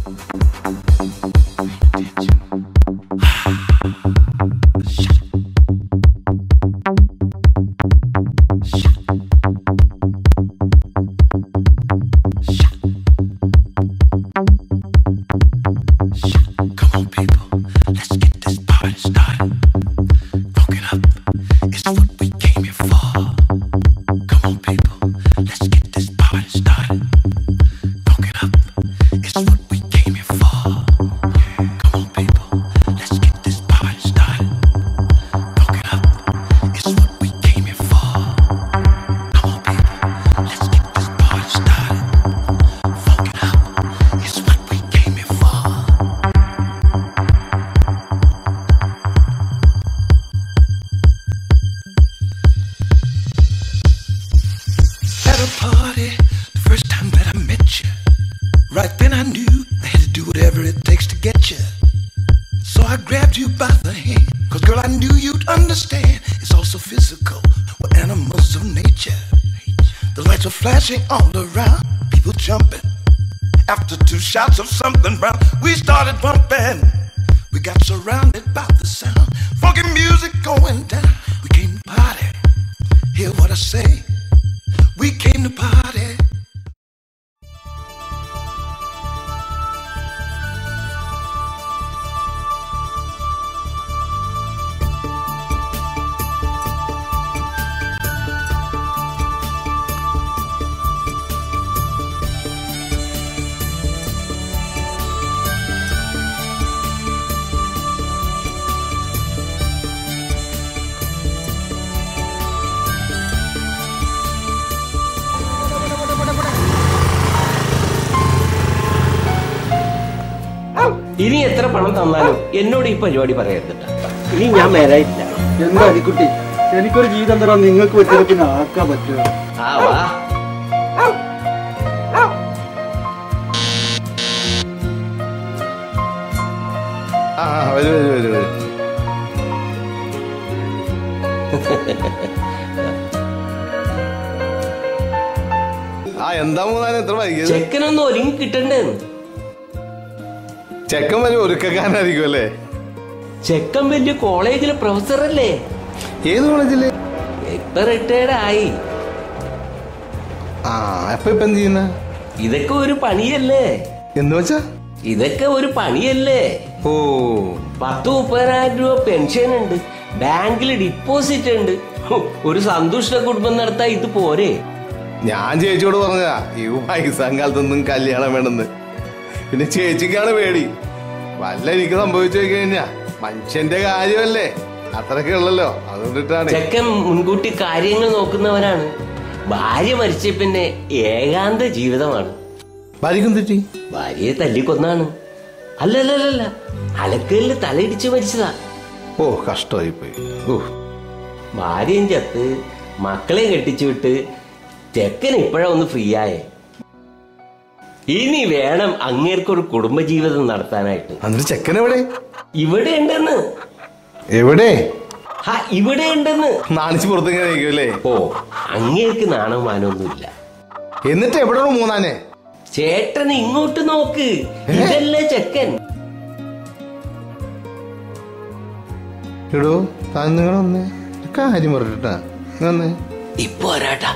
Come on, people, let's get this party started. Funk it up, it's what we came here for. Come on, people, let's get this party started. Funk it up, it's what we came here for. Come on, people, let's get this party started. Funk it up, it's what we came here for. Come on, people, let's get this party started. Funk it up, it's what we came here for. At a party, the first time that I met you. Right then I knew I had to do whatever it takes to get you. So I grabbed you by the hand. Cause girl, I knew you'd understand. It's also physical. We're animals of nature. The lights were flashing all around. People jumping. After two shots of something brown, we started bumping. We got surrounded by the sound. Funky music going down. We came to party. Hear what I say? We came to party. ഇനി എത്ര പണം തന്നാലും എന്നോട് ഈ പരിപാടി പറയരുത് ട്ടോ. ഇനി ഞാൻ മേലായിട്ടില്ല എന്താ അരിക്കുട്ടി എനിക്കൊരു ജീവിതം തരാൻ നിങ്ങൾക്ക് പറ്റിയത് പിന്നെ ആക്കാൻ പറ്റുമോ ആ വാ ആ വരൂ വരൂ വരൂ വരൂ ആ എന്താ മൂന്നാൻ എത്ര വൈകിയത് ചെക്കനൊന്ന് ഒരുങ്ങി കിട്ടണ്ടേന്ന് ചെക്കൻ വരും ഒരുക്കക്കാരനായിരിക്കും അല്ലേ ചെക്കൻ വലിയ കോളേജിലെ പ്രൊഫസറല്ലേ ഏത് കോളേജില് ഇപ്പൊ റിട്ടയർഡ് ആയി ആ അപ്പൊ ഇപ്പൊ എന്ത് ചെയ്യുന്ന ഇതൊക്കെ ഒരു പണിയല്ലേ എന്ന് വെച്ചാ ഇതൊക്കെ ഒരു പണിയല്ലേ ഓ പത്ത് മുപ്പതിനായിരം രൂപ പെൻഷൻ ഉണ്ട് ബാങ്കിൽ ഡിപ്പോസിറ്റ് ഉണ്ട് ഹോ, ഒരു സന്തുഷ്ട കുടുംബം നടത്താൻ ഇത് പോരെ ഞാൻ ചേച്ചിയോട് പറഞ്ഞതാ ഈ വയസ്സാം കാലത്തൊന്നും കല്യാണം വേണമെന്ന് പിന്നെ ചേച്ചിക്കാണ് പേടി വല്ല എനിക്ക് സംഭവിച്ചു കഴിഞ്ഞാ മനുഷ്യന്റെ കാര്യമല്ലേ അത്രയൊക്കെ ഉള്ളല്ലോ അതുകൊണ്ടിട്ടാണ് ചെക്കൻ മുൻകൂട്ടി കാര്യങ്ങൾ നോക്കുന്നവനാണ് ഭാര്യ മരിച്ച പിന്നെ ഏകാന്ത ജീവിതമാണ് ഭാര്യക്കും തെറ്റി ഭാര്യയെ തല്ലിക്കൊന്നാണ് അല്ലല്ലല്ല അലക്കലിൽ തലയിടിച്ച് മരിച്ചതാ ഓ കഷ്ടമായി പോയി ഓ ഭാര്യയും ചത്ത് മക്കളെയും കെട്ടിച്ചു വിട്ട് ചെക്കൻ ഇപ്പോഴാ ഒന്ന് ഫ്രീ ആയേ ഇനി വേണം അങ്ങേർക്കൊരു കുടുംബജീവിതം നടത്താനായിട്ട് എന്നിട്ട് ചെക്കൻ എവിടെ ഇവിടെ ഉണ്ടെന്ന് എവിടെ ഹാ ഇവിടെ ഉണ്ടെന്ന് നാണിച്ച് പുറത്തേക്ക് നയിക്കും അല്ലേ ഓ അങ്ങേർക്ക് നാണോ മാനൊന്നുമില്ല എന്നിട്ട് എവിടെയാണ് മൂന്നാനെ ചേട്ടൻ ഇങ്ങോട്ട് നോക്ക് ഇതല്ലേ ചെക്കൻ എടോ താൻ നിങ്ങൾ വന്നേ ഒരു കാര്യം പറഞ്ഞിട്ടാ വന്നേ ഇപ്പൊ വരാട്ടാ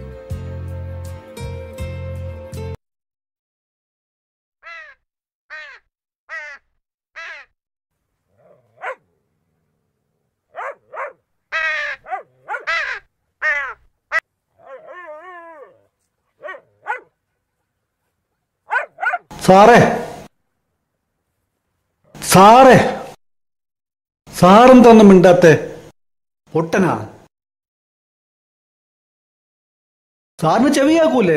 സാറേ സാറേ സാറെന്താന്ന് മിണ്ടാത്തെ പൊട്ടനാ സാറിന് ചെവിയാക്കൂലേ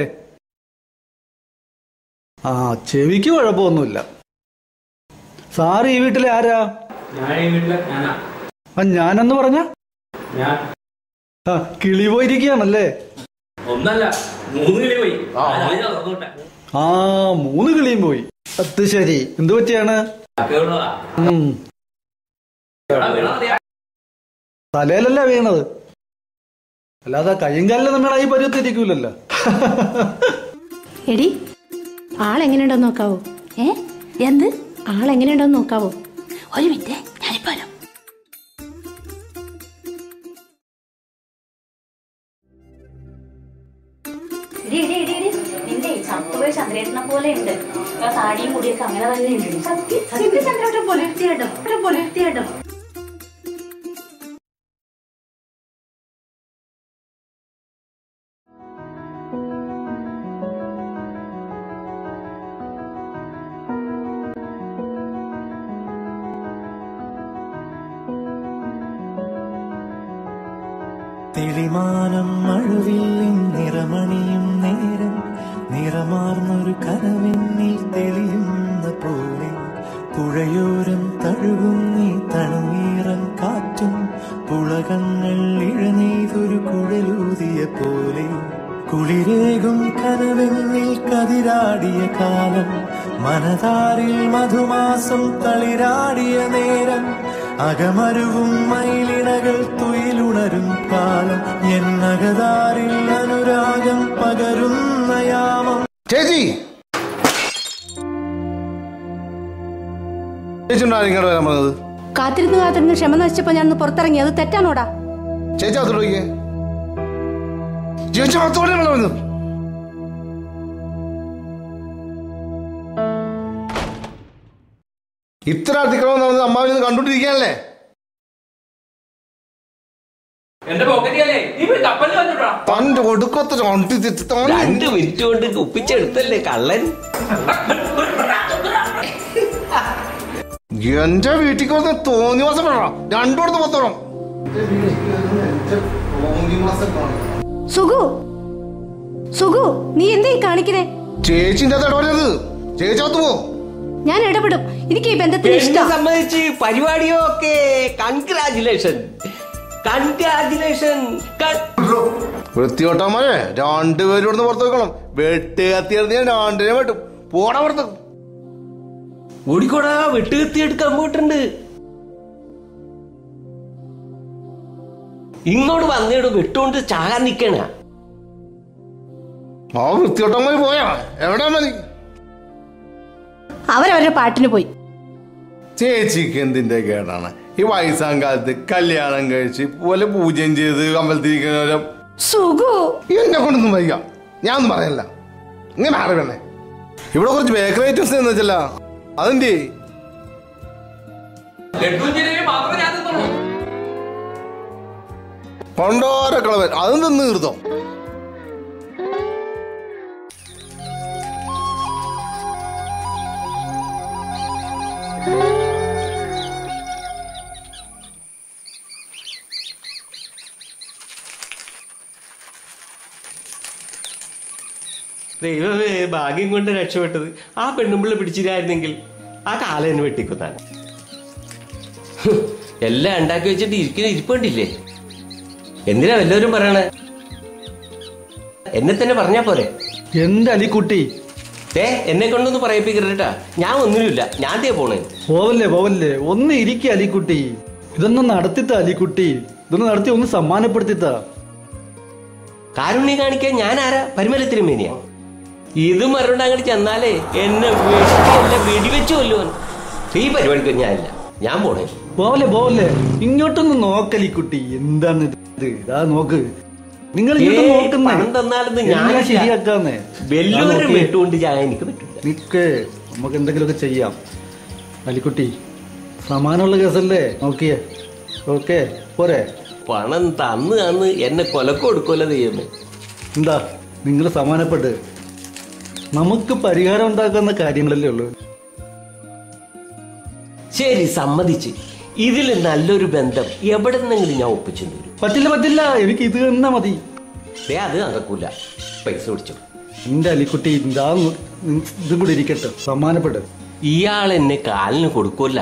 ആ ചെവിക്ക് കുഴപ്പമൊന്നുമില്ല സാറ് ഈ വീട്ടിലെ ആരാ ഞാൻ ഈ വീട്ടിലെ ഞാനാ ആ ഞാനെന്ന് പറഞ്ഞ ഞാൻ ആ കിളി പോയിരിക്കുകയാണല്ലേ ഒന്നല്ല മൂന്ന് കിളി പോയി ഞാൻ ആദ്യം തുറന്നുവിട്ടെ. ആ മൂന്ന് കിളിയും പോയി അത് ശരി എന്തു പറ്റിയാണ് ചക്ക വീണതാ. ഉം എവിടെ വീണതാ അറിയാ? തലയിലല്ല വീണത് അല്ലാതെ കയ്യും കാലിലും നമ്മളായി പരുവത്തിരിക്കൂലല്ലോ എടി ആളെങ്ങനെയുണ്ടെന്ന് നോക്കാവോ ഏ എന്ത് ആളെങ്ങനെയുണ്ടോന്ന് നോക്കാവോ ഒരു മിനിറ്റ് ഞാനിപ്പോ വരാം നിന്റെ ചത്തുപോയ ചന്ദ്രേട്ടനെ പോലെ ഉണ്ട് ആ താടിയും മുടിയൊക്കെ അങ്ങനെ തന്നെ ഉണ്ട് സത്യം സത്യം ചന്ദ്രേട്ടൻ പോലെ തീർച്ചയായിട്ടും പോലെ തീർച്ചയായിട്ടും തെളിമാനം മഴവില്ലിൻ നിറമണിയും നേരം നിറമാർന്നൊരു കനവെന്നിൽ തെളിയുന്ന പോലെ പുഴയോരം തഴുകും നീ തണുനീറൻ കാറ്റും പുളകങ്ങൾ ഇഴനെയ്തൊരു കുഴലൂതിയ പോലെ കുളിരേകും കനവെന്നിൽ കതിരാടിയ കാലം മനതാരിൽ മധുമാസം തളിരാടിയ നേരം അകമരുവും മയിലിണകൾ തുയിലുണരും കാലം എന്നകതാരിൽ അനുരാഗം പകരുന്ന യാമം ചേച്ചി ചേച്ചി ഉണ്ടോ ഇങ്ങോട്ട് വരാൻ പറഞ്ഞത് കാത്തിരുന്ന് കാത്തിരുന്ന് ക്ഷമ നശിച്ചപ്പോ ഞാൻ ഒന്ന് പുറത്തിറങ്ങി അത് തെറ്റാണോടാ ചേച്ചി അകത്തോട്ട് പോയിക്കേ ചേച്ചി അകത്തോടെ പറഞ്ഞത് ഇത്ര അതിക്രമം നടന്നത് അമ്മാവിനെ കണ്ടോണ്ടിരിക്കാനല്ലേ എന്റെ പോക്കറ്റിയല്ലേ നീ പോയി കപ്പലിൽ വന്നിട്ടാ തന്റെ ഒടുക്കത്തെ ചുണ്ടി തെറ്റി താൻ രണ്ട് മിനിറ്റ് കൊണ്ട് ഒപ്പിച്ചെടുത്തല്ലേ കള്ളൻ എന്റെ വീട്ടിൽ വന്ന് തോന്നി മാസം വേണം രണ്ടോടത്ത് പത്തോണം സുഗു സുഗു നീ എന്താ ഈ കാണിക്കണേ ചേച്ചിന്റെ അകത്ത് ഇടപെടരുത് ചേച്ചി അകത്ത് പോ ഞാൻ ഇടപെടും എനിക്ക് ഈ ബന്ധത്തിന് എന്നെ ഇഷ്ടം സംബന്ധിച്ച് പരിപാടിയൊക്കെ കൺഗ്രാചുലേഷൻ കൺഗ്രാചുലേഷൻ വൃത്തിയോട്ടന്മാരെ രണ്ടുപേരും ഇവിടുന്ന് പുറത്ത് വെക്കണം വെട്ട് കത്തിയെടുത്ത് ഞാൻ രണ്ടിനെ വെട്ടും പോടാ പുറത്ത് ഓടിക്കോടാ വെട്ടുകത്തി എടുക്കാൻ പോയിട്ടുണ്ട് ഇങ്ങോട്ട് വന്നേടും വെട്ടുകൊണ്ട് ചാകാൻ നിക്കണ ആ വൃത്തിയോട്ടന്മാര് പോയാ എവിടെയാ മതി അവരവരുടെ പാട്ടിന് പോയി ചേച്ചിക്ക് എന്തിന്റെ കേടാണ് ഈ വയസ്സാം കാലത്ത് കല്യാണം കഴിച്ച് പോലെ പൂജയും ചെയ്ത് അമ്പലത്തിരിക്കുന്നവരും സുഗു എന്നെ കൊണ്ടൊന്നും വരിക ഞാനൊന്നും പറയല്ല ഇങ്ങനെ മാറി വേണേ ഇവിടെ കുറച്ച് ബേക്കറി ഐറ്റംസ് എന്ന് വെച്ചല്ല അതെന്തേ ലഡ്ഡു ജിലേബി മാത്രമേ ഞാൻ തിന്നുള്ളൂ കൊണ്ടോരക്കളവൻ അതും തിന്ന് തീർത്തോ ദൈവമേ ഭാഗ്യം കൊണ്ട് രക്ഷപ്പെട്ടത് ആ പെണ്ണുമ്പിള്ള പിടിച്ചില്ലായിരുന്നെങ്കിൽ ആ കാലം എന്നെ വെട്ടിക്കുന്നാണ് ഹും, എല്ലാം ഉണ്ടാക്കി വെച്ചിട്ട് ഇരിക്കുന്ന ഇരിപ്പുണ്ടില്ലേ എന്തിനാ വല്ലവരും പറയണേ എന്നെ തന്നെ പറഞ്ഞാ പോരെ എന്റെ അലിക്കുട്ടി ഏ എന്നെ കൊണ്ടൊന്ന് പറയിപ്പിക്കരുട്ടാ ഞാൻ ഒന്നിനുമില്ല ഞാൻ തേ പോണേ പോവല്ലേ പോവല്ലേ ഒന്ന് ഇരിക്കുക അലിക്കുട്ടി ഇതൊന്ന് നടത്തിത്ത അലിക്കുട്ടി ഇതൊന്ന് നടത്തി ഒന്ന് സമ്മാനപ്പെടുത്തിത്ത കാരുണ്യം കാണിക്കാൻ ഞാൻ ആരാ പരിമലത്തിരുമേനിയാ ഇത് മറുപടി അങ്ങോട്ട് ചെന്നാലേ എന്നെ വെട്ടിയല്ല വെടിവെച്ചു കൊല്ലുവൻ ഈ പരിപാടിക്ക് ഞാനില്ല ഞാൻ പോണേ പോവല്ലേ പോവല്ലേ ഇങ്ങോട്ടൊന്ന് നോക്കലിക്കുട്ടി എന്താണ് ഇത് ഇതാ നോക്ക് നിങ്ങൾ ഇങ്ങോട്ട് ഏയ്, നോക്കുന്നേ പണം തന്നാലൊന്നും എല്ലാം ഞാനില്ല. ശരിയാക്കാന്നേ വെല്ലുവിളി ആ, നോക്കിയേ. വെട്ടുകൊണ്ട് ചായ എനിക്ക് പറ്റില്ല നിക്ക് നമുക്ക് എന്തെങ്കിലുമൊക്കെ ചെയ്യാം അലിക്കുട്ടി സമാനമുള്ള കേസല്ലേ നോക്കിയേ ഓക്കെ പോരെ പണം തന്ന് തന്ന് എന്നെ കൊലക്ക് കൊടുക്കുമല്ലോ ദൈവമേ എന്താ നിങ്ങൾ സമാനപ്പെട്ട് നമുക്ക് പരിഹാരം ഉണ്ടാക്കുന്ന കാര്യങ്ങളല്ലേ ഉള്ളൂ ശരി സമ്മതിച്ച് ഇതിൽ നല്ലൊരു ബന്ധം എവിടെ നിന്നെങ്കിലും ഞാൻ ഒപ്പിച്ചിട്ട് വരും പറ്റില്ല പറ്റില്ല എനിക്ക് ഇത് തന്നെ മതി ദേ അത് നടക്കൂല പൈസ പിടിച്ചു എന്റെ അലിക്കുട്ടി ഇതാ ഇതും കൂടി ഇരിക്കട്ടെ സമ്മാനപ്പെട്ട് ഇയാൾ എന്നെ കാലിന് കൊടുക്കൂല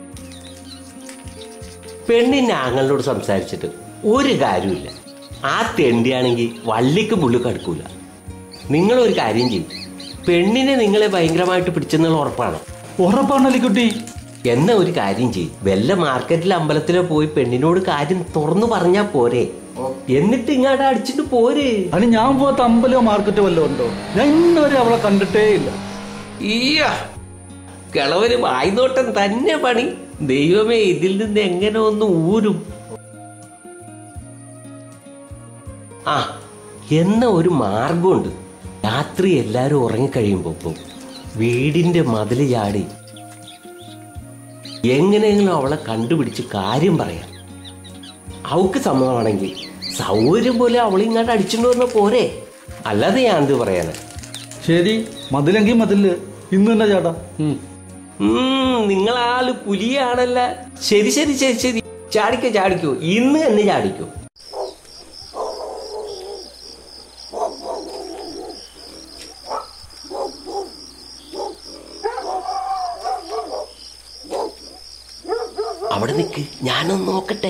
പെണ്ണിന്റെ ആങ്ങളോട് സംസാരിച്ചിട്ട് ഒരു കാര്യമില്ല ആ തെണ്ടിയാണെങ്കിൽ വള്ളിക്ക് പുള്ളി കടുക്കൂല നിങ്ങളൊരു കാര്യം ചെയ്യും പെണ്ണിനെ നിങ്ങളെ ഭയങ്കരമായിട്ട് പിടിച്ചെന്നുള്ള ഉറപ്പാണ് ഉറപ്പാണ് അലിക്കുട്ടി എന്ന ഒരു കാര്യം ചെയ്യും വല്ല മാർക്കറ്റിൽ അമ്പലത്തിലോ പോയി പെണ്ണിനോട് കാര്യം തുറന്നു പറഞ്ഞാ പോരെ എന്നിട്ട് ഇങ്ങോട്ട് അടിച്ചിട്ട് പോരെ അതിന് ഞാൻ പോകാത്ത അമ്പലമോ മാർക്കറ്റോ വല്ലതും ഉണ്ടോ ഞാൻ ഇന്ന് വരെ അവളെ കണ്ടിട്ടേ ഇല്ല ഈയ കിളവന് വായ്നോട്ടം തന്നെ പണി ദൈവമേ ഇതിൽ നിന്ന് എങ്ങനെ ഒന്ന് ഊരും ആ എന്ന ഒരു മാർഗമുണ്ട് രാത്രി എല്ലാരും ഉറങ്ങിക്കഴിയുമ്പോ വീടിന്റെ മതില് ചാടി എങ്ങനെയെങ്കിലും അവളെ കണ്ടുപിടിച്ച് കാര്യം പറയാം അവക്ക് സമ്മതമാണെങ്കിൽ സൗകര്യം പോലെ അവളെ ഇങ്ങോട്ട് അടിച്ചിട്ട് വന്ന പോരെ അല്ലാതെ ഞാൻ എന്ത് പറയാനാ ശരി മതിലെങ്കിൽ മതില് ഇന്ന് തന്നെ ചേട്ടാ ഉം. ഉം, നിങ്ങളാള് പുലിയാണല്ല ശരി ശരി ശരി ശരി ചാടിക്കോ ചാടിക്കോ ഇന്ന് തന്നെ ചാടിക്കോ അവിടെ നിക്ക് ഞാനൊന്ന് നോക്കട്ടെ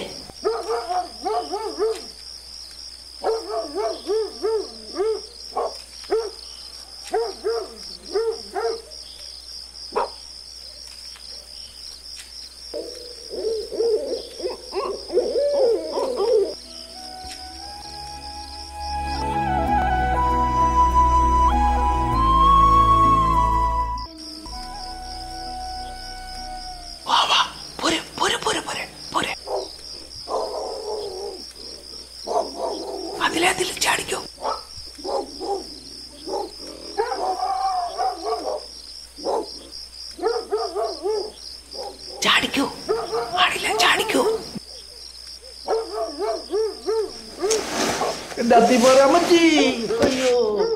വാ വാ പോരെ പോരെ പോരെ പോരെ പോരെ അതിലെ അതിൽ ചാടിക്കോ ചാടിക്കോ ആടില്ല ചാടിക്കോ എന്റെ അത്തി പോരെ അമ്മച്ചി അയ്യോ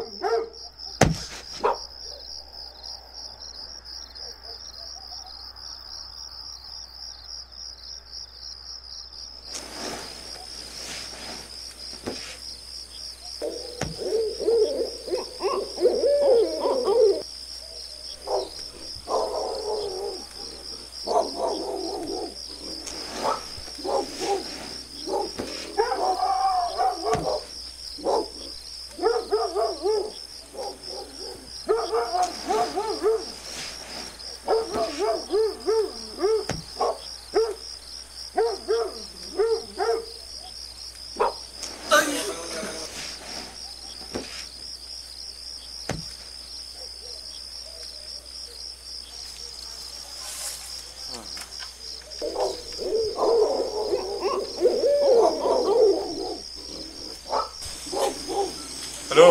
ഹലോ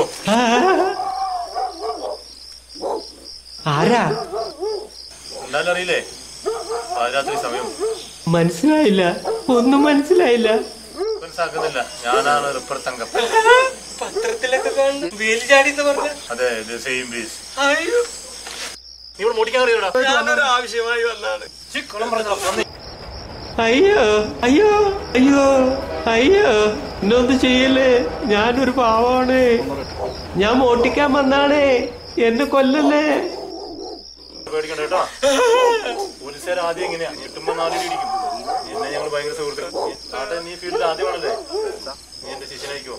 ആരാ എന്തായാലും അറിയില്ലേ പാതിരാത്രി സമയം മനസ്സിലായില്ല ഒന്നും മനസ്സിലായില്ല മനസ്സാക്കുന്നില്ല ഞാനാണ് റിപ്പർ തങ്കം പത്രത്തിലൊക്കെ കാണുന്നു വേലി ചാടി എന്ന് പറഞ്ഞ അതെ ഇത് സെയിം ബീസ് അയ്യോ നീ ഇവിടെ മുടിക്കാൻ അറിയടാ ഞാനൊരു ആവശ്യമായി വന്നാണ് കുളം പറഞ്ഞോ അയ്യോ അയ്യോ അയ്യോ അയ്യോ എന്നൊന്നും ചെയ്യല്ലേ ഞാനൊരു പാവമാണ് ഞാൻ മോട്ടിക്കാൻ വന്നാണേ എന്നെ കൊല്ലല്ലേ പേടിക്കണ്ട കേട്ടോ പോലീസുകാർ ആദ്യം എങ്ങനെയാ കിട്ടുമ്പോ നാലിൽ ഇടിക്കും എന്നെ ഞങ്ങൾ ഭയങ്കര സുഹൃത്തുക്കൾ നാട്ടെ നീ ഫീൽഡിൽ ആദ്യമാണല്ലേ നീ എന്റെ ശിഷ്യനായിക്കോ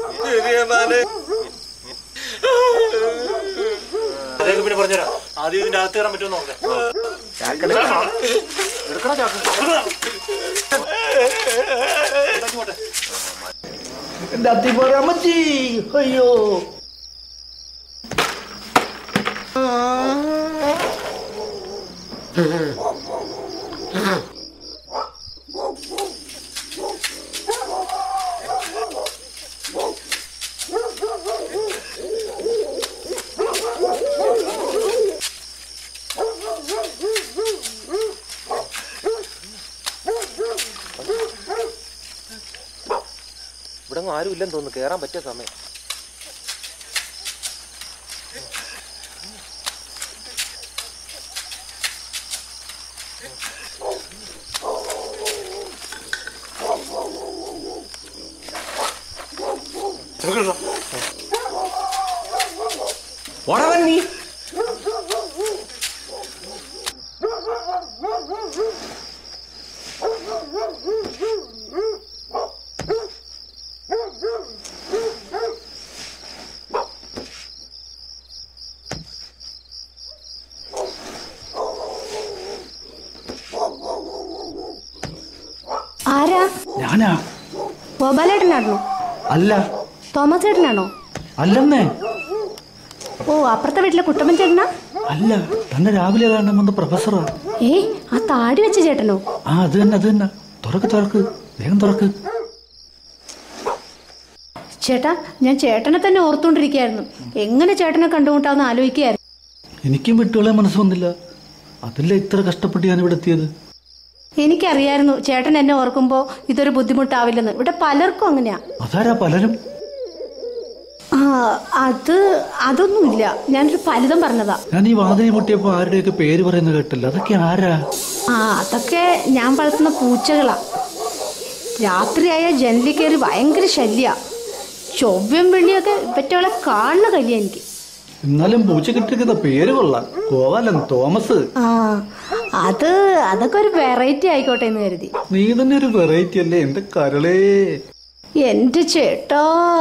അതൊക്കെ പിന്നെ പറഞ്ഞുതരാം ആദ്യം ഇതിന്റെ അകത്ത് കയറാൻ പറ്റുമോ നോക്കാം എന്റെ അത്തി പോരെ അമ്മച്ചി അയ്യോ ഇവിടെ ആരും ഇല്ലെന്ന് തോന്നുന്നു കേറാൻ പറ്റിയ സമയം ഓടവൻ നീ ആരാ ഞാനാ ഗോപാലേട്ടനാണോ അല്ല തോമസ് ചേട്ടനാണോ അല്ലെന്നേ ഓ അപ്പുറത്തെ വീട്ടിലെ കുട്ടമ്മൻ ചേട്ടനാ അല്ല തന്നെ രാവിലെ കാണാൻ വന്ന പ്രൊഫസറാ ഏ ആ താടി വെച്ച ചേട്ടനോ ആ അത് തന്നെ അത് തന്നെ തുറക്ക് തുറക്ക് വേഗം തുറക്ക് ചേട്ടാ ഞാൻ ചേട്ടനെ തന്നെ ഓർത്തുകൊണ്ടിരിക്കുകയായിരുന്നു എങ്ങനെ ചേട്ടനെ കണ്ടുമുട്ടാന്ന് ആലോചിക്കുകയായിരുന്നു എനിക്കും വിട്ടുകളെ മനസ്സ് വന്നില്ല അതല്ലേ ഇത്ര കഷ്ടപ്പെട്ട് ഞാൻ ഇവിടെ എത്തിയത് എനിക്കറിയായിരുന്നു ചേട്ടൻ എന്നെ ഓർക്കുമ്പോൾ ഇതൊരു ബുദ്ധിമുട്ടാവില്ലെന്ന് ഇവിടെ പലർക്കും അങ്ങനെയാ അതാരാ പലരും ആ അത് അതൊന്നുമില്ല ഞാനൊരു ഫലിതം പറഞ്ഞതാ ഞാൻ ഈ വാതിൽ മുട്ടിയപ്പോ ആരുടെയൊക്കെ പേര് പറയുന്നത് കേട്ടില്ല അതൊക്കെ ആരാ ആ അതൊക്കെ ഞാൻ വളർത്തുന്ന പൂച്ചകളാ രാത്രിയായ ജനലിൽ കയറി ഭയങ്കര ശല്യ ചൊവ്വയും വെള്ളിയൊക്കെ ഇവറ്റകളെ കാണുന്ന കല്യ എനിക്ക് എന്നാലും പൂച്ച കിട്ടിയിരിക്കുന്ന പേര് കൊള്ളാം ഗോപാലൻ തോമസ് ആ അത് അതൊക്കെ ഒരു വെറൈറ്റി ആയിക്കോട്ടെ എന്ന് കരുതി നീ തന്നെ ഒരു വെറൈറ്റി അല്ലേ എന്റെ കരളേ എന്റെ ചേട്ടാ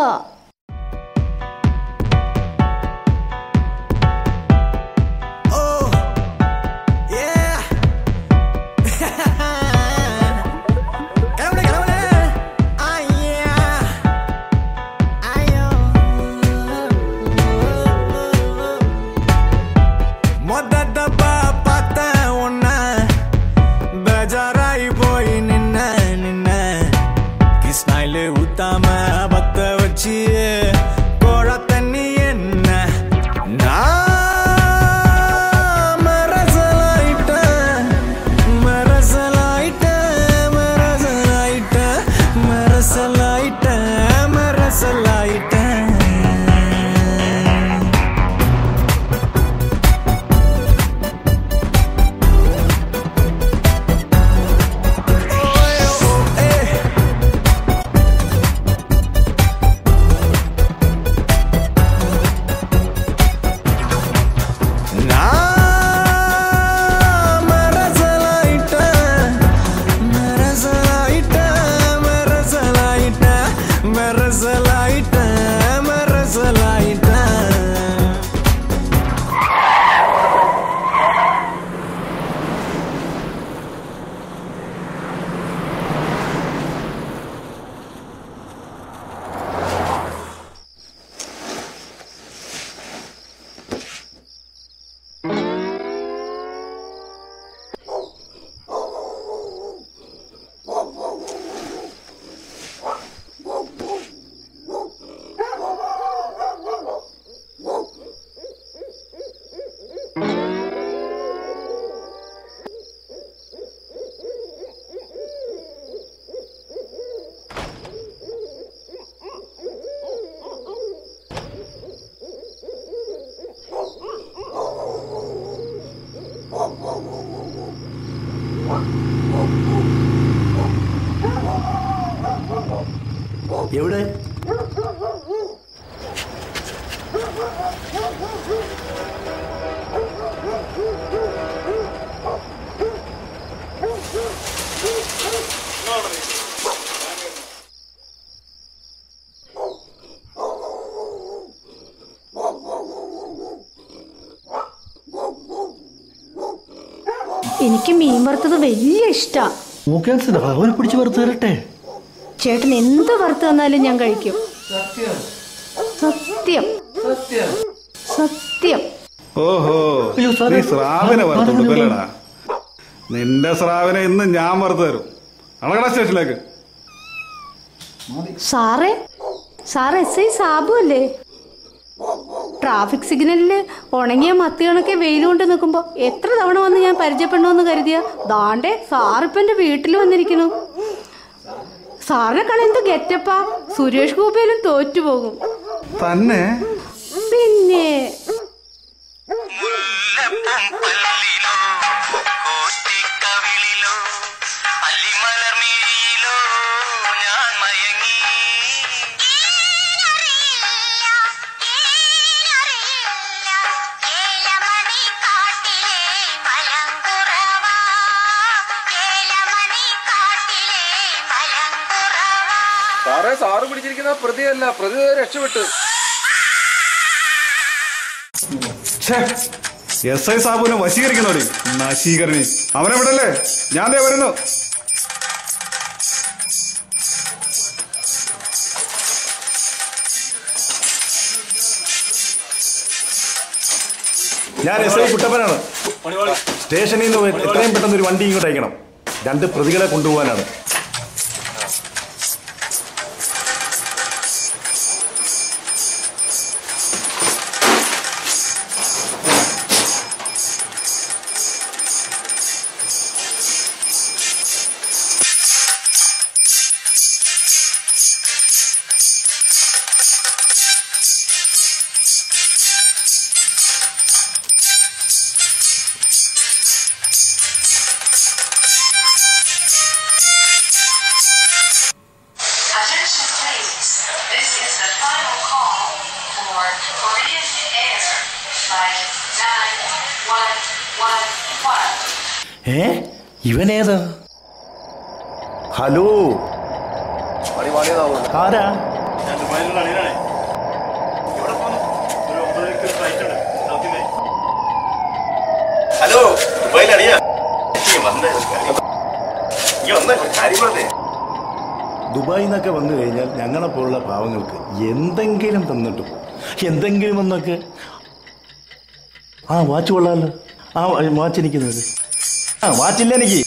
மொதட்டப்பா பார்த்தேன் உன்னை பேஜாராயி போய் நின்ன நின்ன கிருஷ்ணாயில ஊத்தாம பத்த வச்சு கோழ தண்ணி என்ன நான் மரசலாயிட்டேன் மரசலாயிட்டேன் மரசலாயிட்டேன் மரசலாயிட்டேன் மரசலாயிட்டேன் நான் மரசலாயிட்டேன் மரசலாயிட்டேன் மரசலாயிட்டேன் மரசலாயிட்டேன் மரசலாயிட்டேன் എവിടെ എനിക്ക് മീൻ വറുത്തത് വലിയ ഇഷ്ടാ മൂക്കാൻസിന് അവനെ പിടിച്ച് വെറുതെ തരട്ടെ ചേട്ടൻ എന്ത് വറുത്ത് തന്നാലും ഞാൻ കഴിക്കും സത്യം സത്യം ഓഹോ അയ്യോ, സാറേ. നീ സ്രാവിനെ ആ, വറുത്ത് പറഞ്ഞോ. കൊടുക്കലടാ നിന്റെ സ്രാവിനെ ഇന്ന് ഞാൻ വറുത്ത് തരും അളകട സ്റ്റേഷനിലേക്ക് സാറേ സാർ എസ് ഐ സാബു അല്ലേ ട്രാഫിക് സിഗ്നലില് ഉണങ്ങിയ മത്തി കണക്കെ വെയിൽ കൊണ്ട് നിൽക്കുമ്പോ എത്ര തവണ വന്ന് ഞാൻ പരിചയപ്പെടണമെന്ന് കരുതിയ ദാണ്ടെ സാറിപ്പ എന്റെ വീട്ടിൽ വന്നിരിക്കുന്നു സാറിനെ കാണാൻ എന്ത് ഗെറ്റപ്പാ സുരേഷ് ഗോപിയിലും തോറ്റുപോകും തന്നെ പിന്നെ സാറേ സാറ് പിടിച്ചിരിക്കുന്ന പ്രതിയല്ല പ്രതി രക്ഷപ്പെട്ടു എസ് ഐ സാബുവിനെ വശീകരിക്കുന്നോടി നശീകരണി അവനെ വിടല്ലേ ഞാൻ ദേ വരുന്നു ഞാൻ എസ് ഐ കുട്ടപ്പനാണ് സ്റ്റേഷനിൽ നിന്ന് എത്രയും പെട്ടെന്ന് ഒരു വണ്ടി ഇങ്ങോട്ട് അയക്കണം രണ്ട് പ്രതികളെ കൊണ്ടുപോകാനാണ് Attention please. This is the final call for Korean Air Flight 9111. ഏ ഇവനേതാ ഹലോ ആരാ ഞാൻ ദുബായിലുള്ള അളിയനാണേ ഇവിടെ പോന്നു ഒരു ഒമ്പതരക്ക് ഫ്ലൈറ്റ് ഉണ്ട് സൗത്തിമേ ഹലോ ദുബായിൽ അറിയാ ദുബായിൽ നിന്നൊക്കെ വന്നു കഴിഞ്ഞാൽ ഞങ്ങളെ പോലുള്ള പാവങ്ങൾക്ക് എന്തെങ്കിലും തന്നിട്ട് പോകും എന്തെങ്കിലും ഒന്നൊക്കെ ആ വാച്ച് കൊള്ളാമല്ലോ ആ വാച്ച് എനിക്കുന്നത് ആ വാച്ചില്ല എനിക്ക്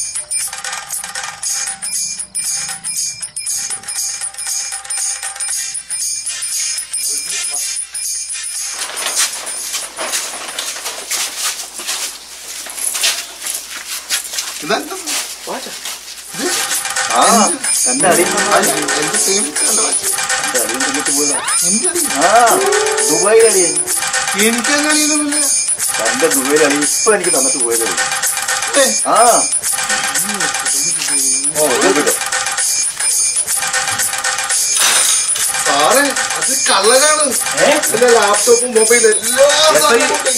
ആ എന്റെ അടി എന്ത് ചെയ്യും ആ ദുബായിൽ അടിയൻ എനിക്ക് അടിയൊന്നുമില്ല എന്റെ ദുബായിൽ അടി ഇപ്പൊ എനിക്ക് തന്നിട്ട് പോയത് ആ ഓ ഇതെടുക്കട്ടെ. സാറേ അത് കള്ളനാണ് എന്റെ ലാപ്ടോപ്പും മൊബൈലും എല്ലാം സാധനവും ഉണ്ട്.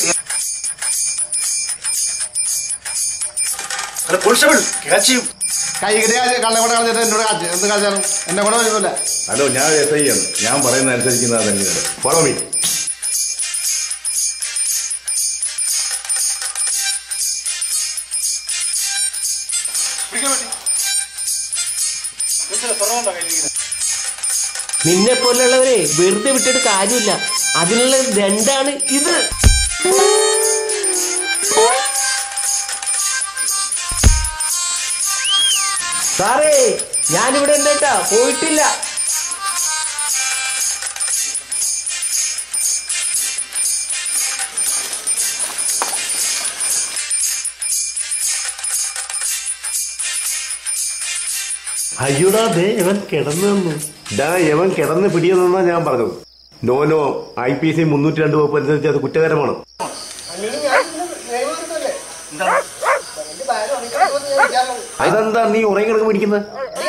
അല്ല കോൺസ്റ്റബിൾ ക്യാച്ച് ചെയ്യും കൈ കിട്ടിയാൽ കള്ള കൂടെ കളഞ്ഞിട്ട് എന്നോട് കാച്ച് എന്ത് കാച്ചാലും എന്നെ കൂടെ വരുന്നില്ല ഹലോ ഞാൻ എസ് ഐ ആണ് ഞാൻ പറയുന്ന അനുസരിക്കുന്നത് തന്നെയാണ് ഫോളോ മീ നിന്നെ പോലുള്ളവരെ വെറുതെ വിട്ടിട്ട് കാര്യമില്ല അതിനുള്ള ദണ്ടാണ് ഇത് സാറേ ഞാനിവിടെ ഉണ്ട് കേട്ടാ പോയിട്ടില്ല അയ്യോടാ ദേ ഇവൻ കിടന്നു തന്നു ഡാ ഇവൻ കിടന്ന് പിടിയെന്നാ ഞാൻ പറഞ്ഞത് no no I P C മുന്നൂറ്റി രണ്ട് വകുപ്പ് അനുസരിച്ച് അത് കുറ്റകരമാണ് അതെന്താ നീ ഉറങ്ങി കിടക്ക് പിടിക്കുന്നത്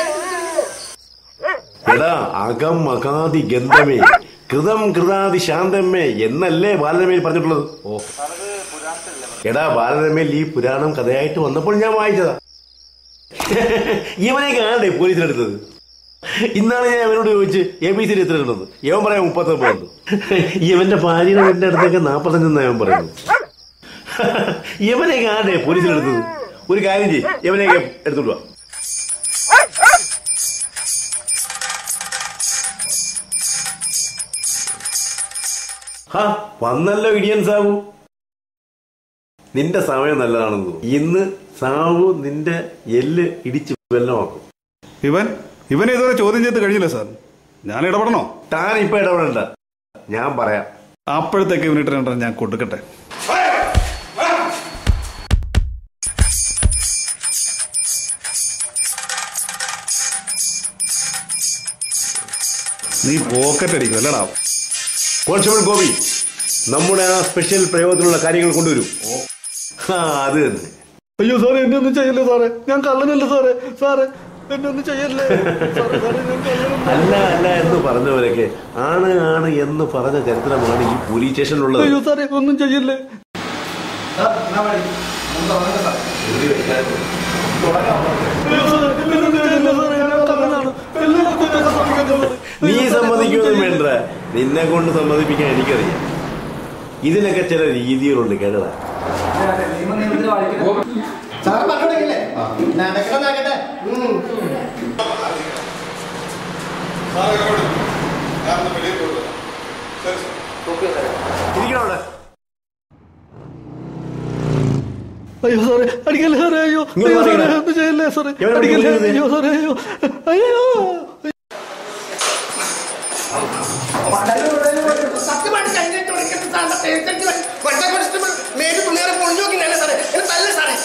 എടാ അകം അകാതി ഗന്ധമേ കൃതം കൃതാതി ശാന്തമേ എന്നല്ലേ ബാലരമയിൽ പറഞ്ഞിട്ടുള്ളത് ഓ എടാ ബാലരമയിൽ ഈ പുരാണം കഥയായിട്ട് വന്നപ്പോൾ ഞാൻ വായിച്ചതാ ഇവനെ കാണണ്ടേ പോലീസിനെടുത്തത് ഇന്നാണ് ഞാൻ അവനോട് ചോദിച്ച് എ ബി സി എത്ര ഉണ്ടെന്ന് ഇവൻ പറയാം മുപ്പത്തൊമ്പത് ഇവന്റെ ഭാര്യയുടെ വീടിന്റെ അടുത്തൊക്കെ നാപ്പത്തഞ്ചെന്നാ ഇവൻ പറയുന്നു ഇവനെ കാണണ്ടേ പോലീസിനെടുത്തത് ഒരു കാര്യം ചെയ്യും ഇവനെയൊക്കെ എടുത്തോണ്ട് വാ ഹാ വന്നല്ലോ ഇടിയൻ സാവു നിന്റെ സമയം നല്ലതാണെന്ന് തോന്നുന്നു ഇന്ന് സാവു നിന്റെ എല്ല് ഇടിച്ച് വെല്ലമാക്കും ഇവൻ ഇവനെ ഇതുവരെ ചോദ്യം ചെയ്ത് കഴിഞ്ഞില്ല സാർ ഞാൻ ഇടപെടണോ താൻ ഇപ്പൊ ഇടപെടണ്ട ഞാൻ പറയാം അപ്പോഴത്തേക്ക് ഇവനിട്ട് രണ്ടെണ്ണം ഞാൻ കൊടുക്കട്ടെ നീ പോക്കറ്റ് അടിക്കും അല്ലടാ കോൺസ്റ്റബിൾ ഗോപി നമ്മുടെ ആ സ്പെഷ്യൽ പ്രയോഗത്തിലുള്ള കാര്യങ്ങൾ കൊണ്ടുവരൂ ആ അത് തന്നെ അയ്യോ സാറേ എന്നെ ഒന്നും ചെയ്യല്ലേ സാറേ ഞാൻ കള്ളനല്ല സാറേ സാറേ എന്നെ ഒന്നും ചെയ്യല്ലേ സാറേ സാറേ ഞാൻ കള്ളനല്ല അല്ല അല്ല എന്ന് പറഞ്ഞവരൊക്കെ ആണ് ആണ് എന്ന് പറഞ്ഞ ചരിത്രമാണ് ഈ പോലീസ് സ്റ്റേഷനിലുള്ളത് അയ്യോ സാറേ ഒന്നും ചെയ്യല്ലേ അയ്യോ സാറേ, എന്നെ ഒന്നും ചെയ്യല്ലേ സാറേ ഞാൻ കള്ളനാണ് എല്ലാവർക്കും എന്നെ സമ്മതിക്കാൻ സാറേ. നീ സമ്മതിക്കൊന്നും വേണ്ട നിന്നെ കൊണ്ട് സമ്മതിപ്പിക്കാൻ എനിക്കറിയാം ഇതിനൊക്കെ ചില രീതികളുണ്ട് കേട്ടതാ സാർ പറഞ്ഞില്ലേ നടക്കട്ടെ ഇരിക്കണോ അവിടെ അയ്യോ സാറേ അടിക്കല്ലേ സാറേ അയ്യോ ഇങ്ങോട്ട് അയ്യോ സാറേ മാറിക്കടാ. ഒന്നും ചെയ്യല്ലേ സാറേ എവിടെ അടിക്കല്ലേ പിടിക്കുന്നത്? അയ്യോ സാറേ അയ്യോ അയ്യോ സത്യമായിട്ട് കഴിഞ്ഞിട്ട് ഒരിക്കലും സാറിന്റെ പേരിലേക്ക് വട്ട കോൺസ്റ്റബിൾ മേല് പിള്ളേരെ പൊളിഞ്ഞു നോക്കിയാണ് സാറേ എന്നെ തല്ല സാറേ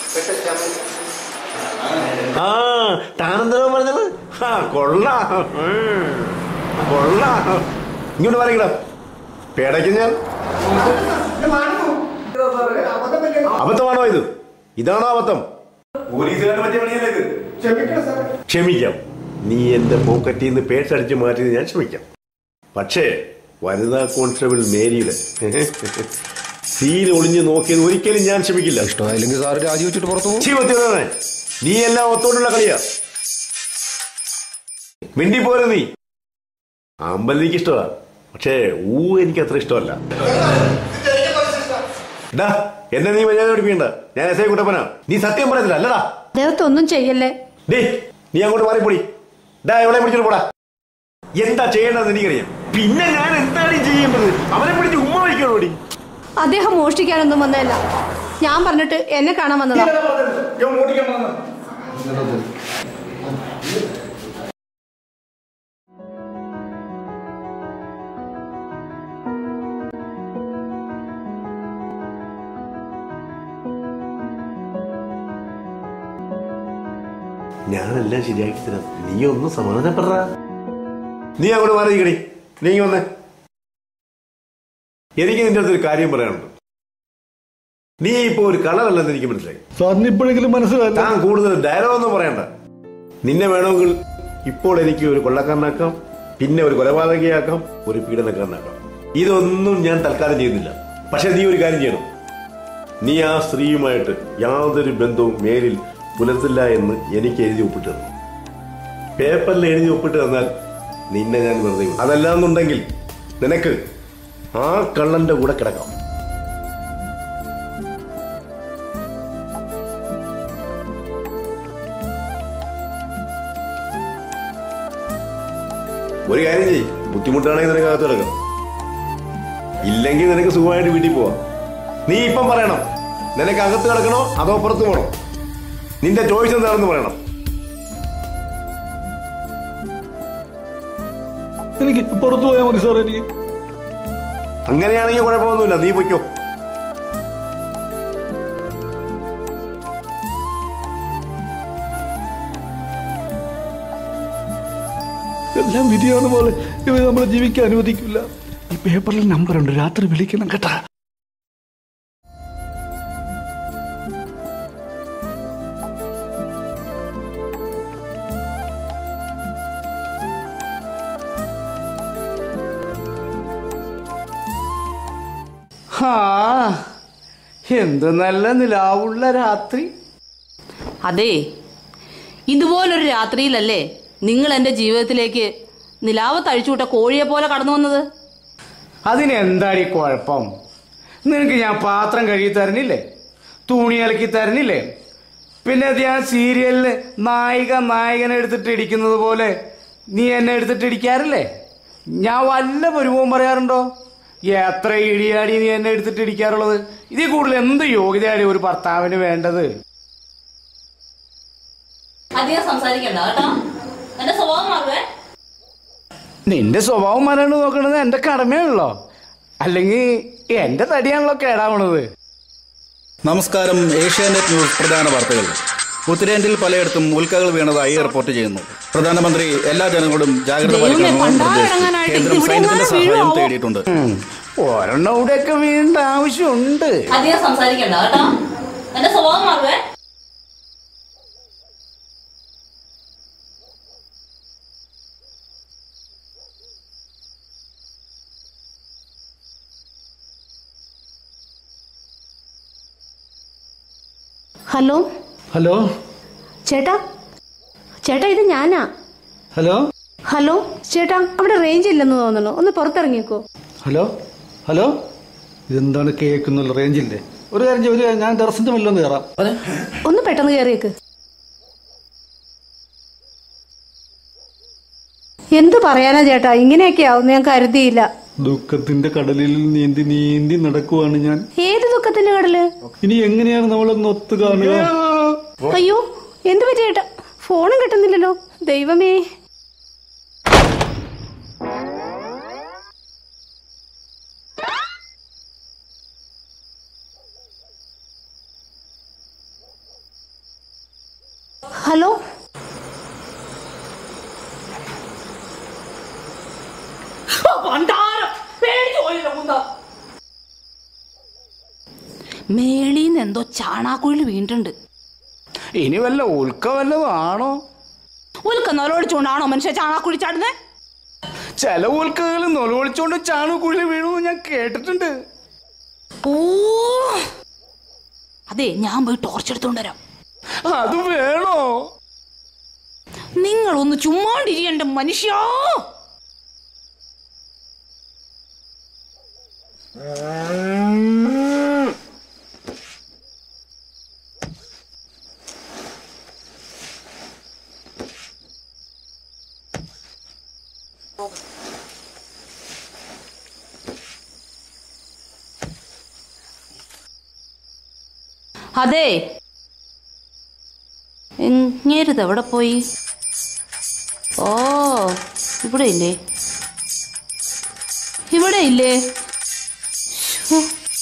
ആ താനെന്താ പറഞ്ഞത് ആ കൊള്ളാം ഉം. കൊള്ളാം ഇങ്ങോട്ട് പറയണം പേടയ്ക്ക് ഞാൻ അബദ്ധമാണോ ഇത് ഇതാണോ അബദ്ധം പോലീസുകാരനെ പറ്റിയ പണിയല്ലേ ഇത് ക്ഷമിക്കാം നീ എന്റെ പോക്കറ്റിൽ നിന്ന് പേഴ്സ് അടിച്ച് മാറ്റിയത് ഞാൻ ക്ഷമിക്കാം പക്ഷേ വനിതാ കോൺസ്റ്റബിൾ മേരിയുടെ സീൽ ഒളിഞ്ഞു നോക്കിയത് ഒരിക്കലും ഞാൻ ക്ഷമിക്കില്ല ഇഷ്ടമായില്ലെങ്കിൽ സാറ് രാജിവെച്ചിട്ട് പുറത്തു പോകും ജീവിതത്തിലാണ് നീ എല്ലാം ഒത്തോണ്ടുള്ള കളിയാ മിണ്ടി പോരെ നീ അമ്പലം എനിക്ക് ഇഷ്ടമാ പക്ഷേ ഊ എനിക്ക് അത്ര ഇഷ്ടമല്ല ഡാ എന്നെ നീ മര്യാദ പഠിപ്പിക്കണ്ട ഞാൻ എസ് ഐ കുട്ടപ്പനാ നീ സത്യം പറയത്തില്ല അല്ലടാ അദ്ദേഹത്തെ ഒന്നും ചെയ്യല്ലേ ഡേ നീ അങ്ങോട്ട് മാറിപ്പൊടി ഡാ എവിടെ പിടിച്ചിട്ട് പോടാ എന്താ ചെയ്യേണ്ടതെന്ന് എനിക്കറിയാം പിന്നെ ഞാൻ എന്താണ് ഈ ചെയ്യേണ്ടത് അവനെ പിടിച്ച് ഉമ്മ വയ്ക്കണോടി അദ്ദേഹം മോഷ്ടിക്കാനൊന്നും വന്നതല്ല ഞാൻ പറഞ്ഞിട്ട് എന്നെ കാണാൻ വന്നതാ ഞാനെല്ലാം ശരിയാക്കി തരാം നീ ഒന്ന് സമാധാനപ്പെടാ നീ അങ്ങോട്ട് മാറി നിൽക്കണി നീ ഇങ്ങ് വന്നേ എനിക്ക് നിന്റെ അടുത്ത് ഒരു കാര്യം പറയാനുണ്ട് നീ ഇപ്പൊ ഒരു കളവല്ലെന്ന് എനിക്ക് മനസ്സിലായി സാറിന് ഇപ്പോഴെങ്കിലും മനസ്സിലായില്ല താൻ കൂടുതൽ ഡയലോഗ് ഒന്നും പറയണ്ട നിന്നെ വേണമെങ്കിൽ ഇപ്പോൾ എനിക്ക് ഒരു കൊള്ളക്കാരനാക്കാം പിന്നെ ഒരു കൊലപാതകയാക്കാം ഒരു പീഡനക്കാരനാക്കാം ഇതൊന്നും ഞാൻ തൽക്കാലം ചെയ്യുന്നില്ല പക്ഷെ നീ ഒരു കാര്യം ചെയ്യണം നീ ആ സ്ത്രീയുമായിട്ട് യാതൊരു ബന്ധവും മേലിൽ പുലർത്തില്ല എന്ന് എനിക്ക് എഴുതി ഒപ്പിട്ട് തന്നു പേപ്പറിൽ എഴുതി ഒപ്പിട്ട് തന്നാൽ നിന്നെ ഞാൻ വെറുതെ വിടും. അതല്ലാന്നുണ്ടെങ്കിൽ നിനക്ക് ആ കള്ളന്റെ കൂടെ കിടക്കാം ഒരു കാര്യം ചെയ്യ് ബുദ്ധിമുട്ടാണെങ്കിൽ നിനക്ക് അകത്ത് കിടക്കാം ഇല്ലെങ്കിൽ നിനക്ക് സുഖമായിട്ട് വീട്ടിൽ പോവാം നീ ഇപ്പം പറയണം നിനക്ക് അകത്ത് കിടക്കണോ അതോ പുറത്ത് പോകണോ നിന്റെ ചോയ്സ് എന്താണെന്ന് പറയണം എനിക്ക് പുറത്തു പോയാൽ മതി സാർ എനിക്ക് അങ്ങനെയാണെങ്കിൽ കുഴപ്പമൊന്നുമില്ല നീ പൊയ്ക്കോ എല്ലാം വിധിയാണ് പോലെ ഇവ നമ്മളെ ജീവിക്കാൻ അനുവദിക്കില്ല ഈ പേപ്പറിൽ നമ്പർ ഉണ്ട് രാത്രി വിളിക്കണം കേട്ടാ ഹാ എന്ത് നല്ല നിലാവുള്ള രാത്രി അതെ ഇതുപോലൊരു രാത്രിയിലല്ലേ നിങ്ങൾ എൻ്റെ ജീവിതത്തിലേക്ക് നിലാവ് തഴിച്ചുവിട്ട കോഴിയെ പോലെ കടന്നു വന്നത് അതിനെന്താടി കുഴപ്പം നിനക്ക് ഞാൻ പാത്രം കഴുകി തരണില്ലേ തുണി അലക്കി തരണില്ലേ പിന്നെ അത് ഞാൻ സീരിയലില് നായിക നായകനെ എടുത്തിട്ട് ഇടിക്കുന്നത് പോലെ നീ എന്നെ എടുത്തിട്ട് ഇടിക്കാറില്ലേ ഞാൻ വല്ല പരിഭവം പറയാറുണ്ടോ എത്ര ഇടിയാടി നീ എന്നെ എടുത്തിട്ട് ഇടിക്കാറുള്ളത് ഇതിൽ കൂടുതൽ എന്ത് യോഗ്യതയാണ് ഒരു ഭർത്താവിന് വേണ്ടത് അധികം സംസാരിക്കണ്ട കേട്ടോ എന്റെ സ്വഭാവം മാറുവേ നിന്റെ സ്വഭാവം മാറാണ്ട് നോക്കണത് എന്റെ കടമയാണല്ലോ അല്ലെങ്കിൽ എന്റെ തടിയാണല്ലോ കേടാവണത് നമസ്കാരം ഏഷ്യാനെറ്റ് ന്യൂസ് പ്രധാന വാർത്തകൾ ഉത്തരേന്ത്യയിൽ പലയിടത്തും ഉൽക്കകൾ വീണതായി റിപ്പോർട്ട് ചെയ്യുന്നു പ്രധാനമന്ത്രി എല്ലാ ജനങ്ങളോടും ജാഗ്രത ദൈവമേ, പാലിക്കണമെന്ന് നിർദ്ദേശിച്ചു പണ്ടാരടങ്ങാനായിട്ട് കേന്ദ്രം ഇവിടെ സൈന്യത്തിന്റെ എങ്ങാനും സഹായം വീഴുവോ? തേടിയിട്ടുണ്ട് ഒരെണ്ണം ഇവിടെയൊക്കെ വീണ്ട ആവശ്യമുണ്ട് അധികം സംസാരിക്കണ്ട കേട്ടോ എന്റെ സ്വഭാവം മാറുവേ ഹലോ ഹലോ ചേട്ടാ ചേട്ടാ ഇത് ഞാനാ ഹലോ ഹലോ ചേട്ടാ അവിടെ റേഞ്ച് ഇല്ലെന്ന് തോന്നുന്നു ഒന്ന് പുറത്തിറങ്ങിക്കോ ഹലോ ഹലോ ഇതെന്താണ് കേൾക്കുന്നുള്ള റേഞ്ചില്ലേ ഒരു കാര്യം ചെയ്യ്, ഒരു കാര്യം, ഞാൻ ടെറസിന്റെ മുകളിലൊന്ന് കയറാം ഒന്ന് പെട്ടെന്ന് കയറിയേക്ക് എന്ത് പറയാനാ ചേട്ടാ ഇങ്ങനെയൊക്കെ ആവും ഞാൻ കരുതിയില്ല ദുഃഖത്തിന്റെ കടലിൽ നീന്തി നീന്തി നടക്കുവാണ് ഞാൻ ഏത് ദുഃഖത്തിന്റെ കാണുന്നില്ല കടല് ഇനി എങ്ങനെയാണ് നമ്മളൊന്ന് ഒത്തു കാണുക അയ്യോ എന്ത് പറ്റി ചേട്ടാ ഫോണും കിട്ടുന്നില്ലല്ലോ ദൈവമേ ഹലോ മേളീന്ന് എന്തോ ചാണാക്കുഴിൽ വീണിട്ടുണ്ട് ഇനി വല്ല ഉൽക്ക വല്ലതും ആണോ ഉൽക്ക നൊലോടിച്ചുകൊണ്ടാണോ മനുഷ്യ ചാണാക്കുഴി ചാടുന്നത് ചില ഉൽക്കകൾ നൊലവിളിച്ചോണ്ട് ചാണകുഴിൽ വീണു ഞാൻ കേട്ടിട്ടുണ്ട് ഓ അതെ ഞാൻ പോയി ടോർച്ച് എടുത്തോണ്ട് വരാം അത് വേണോ നിങ്ങൾ ഒന്ന് ചുമ്മാണ്ടിരിക്കണ്ട മനുഷ്യ അതെ ഇങ്ങേരുത് എവിടെ പോയി ഓ ഇവിടെ ഇല്ലേ ഇവിടെ ഇല്ലേ ശ്ശോ.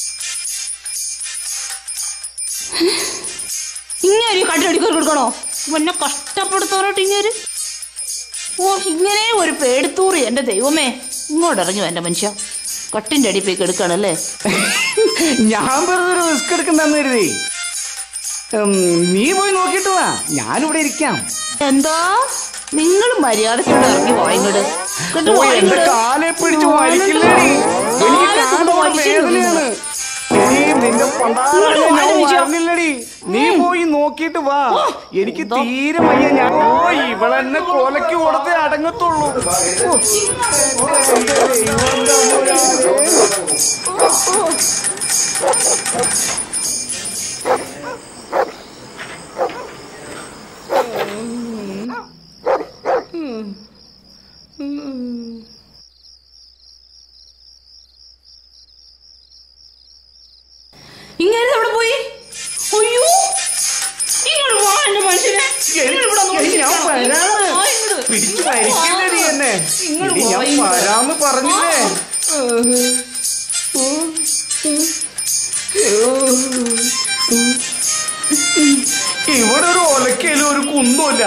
ഇങ്ങനെ കട്ടിലടിക്കോർ കൊടുക്കണോ എന്നെ കഷ്ടപ്പെടുത്തോറോട്ട് ഇങ്ങനെ ഓ ഇങ്ങനെ ഒരു പേടിത്തൂറി എന്റെ ദൈവമേ ഇങ്ങോട്ട് ഇറങ്ങി എന്റെ മനുഷ്യ കട്ടിന്റെ അടി പോയി കെടുക്കാണല്ലേ ഞാൻ വെറുതെ ഒരു റിസ്ക് എടുക്കണ്ടെന്ന് കരുതി ഉം, നീ പോയി നോക്കിയിട്ട് വാ ഞാനിവിടെ ഇരിക്കാം എന്താ നിങ്ങൾ മര്യാദയ്ക്ക് ഇറങ്ങി പോയങ്ങട് ഓ, എന്റെ കാലെ പിടിച്ച് വലിക്കില്ലേടി എനിക്ക് കാലം വേദനയാണ് എടീ, നിന്റെ പണ്ടാറാണ് ഞാൻ മറന്നില്ലടി നീ പോയി നോക്കിയിട്ട് വാ എനിക്ക് തീരെ വയ്യ ഞാൻ ഓ ഇവളെന്നെ കൊലക്ക് കൊടുത്തേ അടങ്ങത്തുള്ളൂ ഇങ്ങനെ എവിടെ പോയി അയ്യോ ഇങ്ങോട്ട് വാ എന്റെ മനുഷ്യനെ നിങ്ങൾ ഇവിടെ നോക്കി എടി, ഞാൻ നിൽക്കണം. വരാണ്. വാ ഇങ്ങോട്ട്. പിടിച്ചു വരിക്കില്ലടി എന്നെ ഇങ്ങോട്ട് എടി, വാ, ഞാൻ ഇങ്ങോട്ട്. വരാന്ന് പറഞ്ഞില്ലേ ഇവിടെ ഒരു ഒലക്കയിലും ഒരു കുന്തമില്ല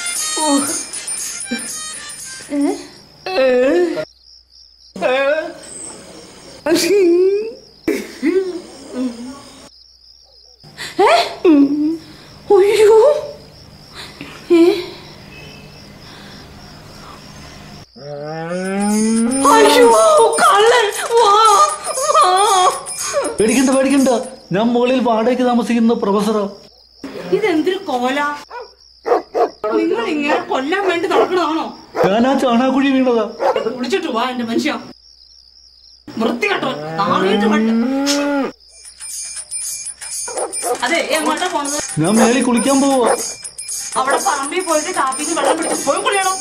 അയ്യോ ഏ? അയ്യോ കള്ളൻ വാ വാ. പേടിക്കണ്ട പേടിക്കണ്ട ഞാൻ മുകളിൽ വാടകയ്ക്ക് താമസിക്കുന്ന പ്രൊഫസറാ ഇതെന്തൊരു കോല നിങ്ങൾ ഇങ്ങനെ കൊല്ലാൻ വേണ്ടി നടക്കണതാണോ ഞാൻ ആ ചാണാക്കുഴി വീണതാ കുടിച്ചിട്ട് വാ എന്റെ മനുഷ്യ വൃത്തികെട്ടോ നാളീട്ട് കണ്ട് അതെ എങ്ങോട്ടാ പോണത് ഞാൻ മേളിൽ കുളിക്കാൻ പോവാ അവിടെ പറമ്പിൽ പോയിട്ട് കാപ്പിക്ക് വെള്ളം പിടിച്ച് പോയി കുളിയണം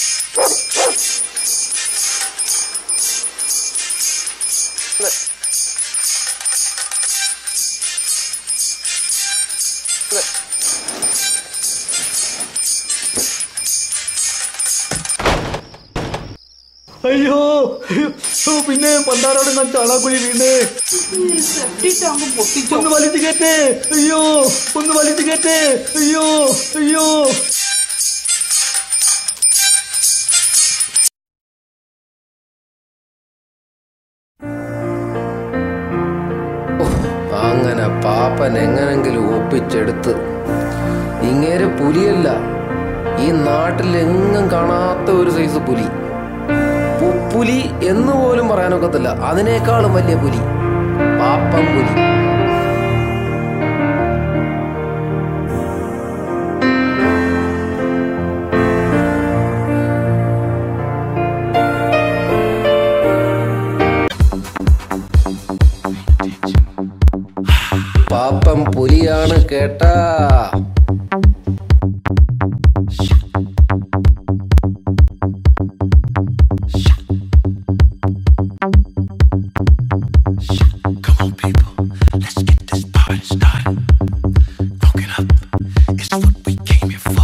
അയ്യോ ഓ, പിന്നെ പണ്ടാരോട് ഞാൻ ചാണാക്കുഴി വീണേ ഒന്ന് വലിച്ചു കയറ്റേ അയ്യോ ഒന്ന് വലിച്ചു കയറ്റേ അയ്യോ അയ്യോ അങ്ങനെ പാപ്പൻ എങ്ങനെങ്കിലും ഒപ്പിച്ചെടുത്ത് ഇങ്ങേരെ പുലിയല്ല ഈ നാട്ടിലെങ്ങും കാണാത്ത ഒരു സൈസ് പുലി പു- പുലി എന്ന് പോലും പറയാനൊക്കത്തില്ല അതിനേക്കാളും വലിയ പുലി പാപ്പൻ പുലി പാപ്പൻ പുലിയാണ് കേട്ടാ Come on, people. Let's get me a